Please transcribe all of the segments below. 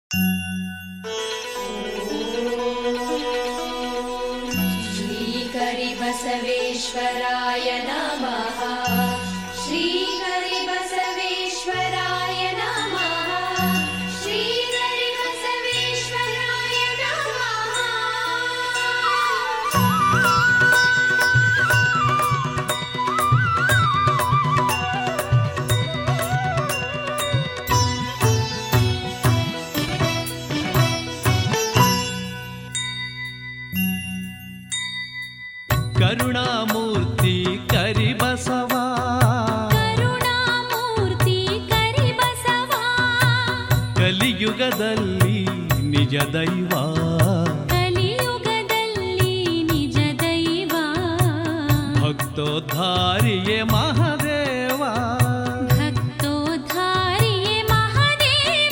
श्रीकरिबसवेश्वराय नमः श्रीकरिबसवेश्वराय नमः श्रीकरिबसवेश्वराय नमः ಕರುಣಾಮೂರ್ತಿ ಕರಿಬಸವ ಕರುಣಾಮೂರ್ತಿ ಕರಿಬಸವ ಕಲಿಯುಗದಲ್ಲಿ ನಿಜ ದೈವ ಕಲಿಯುಗದಲ್ಲಿ ನಿಜ ದೈವ ಭಕ್ತೋದ್ಧಾರಿಯೇ ಮಹಾದೇವ ಭಕ್ತೋದ್ಧಾರಿಯೇ ಮಹಾದೇವ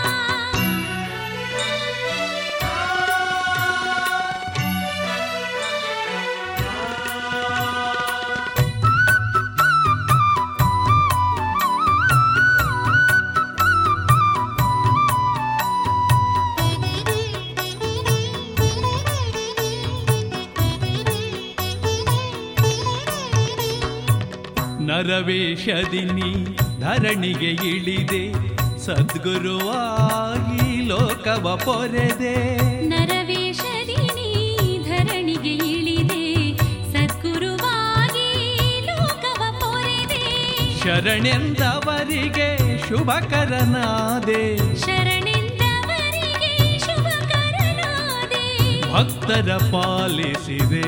ನರವೇಶದಿನಿ ಧರಣಿಗೆ ಇಳಿದೆ ಸದ್ಗುರುವಾಗಿ ಲೋಕವ ಪೊರೆದೆ ನರವೇಶದಿ ನೀ ಧರಣಿಗೆ ಇಳಿದೆ ಸದ್ಗುರುವಾಗಿ ಲೋಕವ ಪೊರೆದೆ ಶರಣೆಂದವರಿಗೆ ಶುಭಕರನಾದೆ ಶರಣೆಂದವರಿಗೆ ಶುಭಕರನಾದೆ ಭಕ್ತರ ಪಾಲಿಸಿದೆ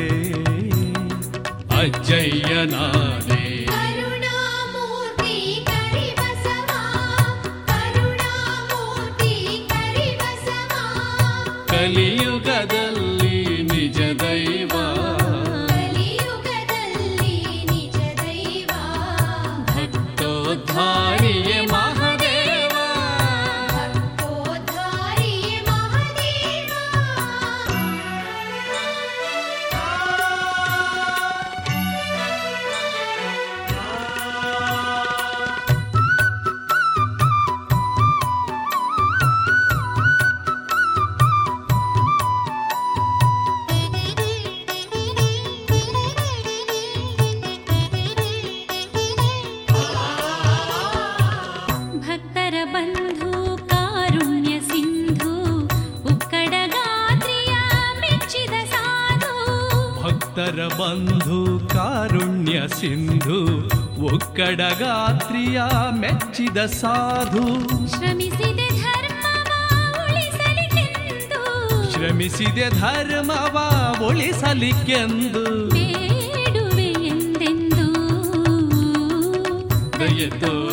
ಅಜ್ಜಯ್ಯನಾದೆ ಕರುಣಾಮೂರ್ತಿ ಕರಿಬಸವ ಕರುಣಾಮೂರ್ತಿ ಕರಿಬಸವ ಕಲಿಯುಗದಲ್ಲಿ ನಿಜ ದೈವ ಕಲಿಯುಗದಲ್ಲಿ ನಿಜ ದೈವ ಭಕ್ತೋದ್ಧಾರಿಯೇ ಮಹಾದೇವ ಭಕ್ತೋದ್ಧಾರಿಯೇ ಮಹಾದೇವ ಭಕ್ತರ ಬಂಧು ಕಾರುಣ್ಯ ಸಿಂಧು ಉಕ್ಕಡಗಾತ್ರಿಯ ಮೆಚ್ಚಿದ ಸಾಧು ಭಕ್ತರ ಬಂಧು ಕಾರುಣ್ಯ ಸಿಂಧು ಒಕ್ಕಡಗಾತ್ರಿಯ ಮೆಚ್ಚಿದ ಸಾಧು ಶ್ರಮಿಸಿದೆ ಧರ್ಮವ ಉಳಿಸಲಿಕ್ಕೆಂದು ಶ್ರಮಿಸಿದೆ ಧರ್ಮವ ಉಳಿಸಲಿಕ್ಕೆಂದು ಬೇಡುವೆ ಎಂದೆಂದು ದಯೆತೋ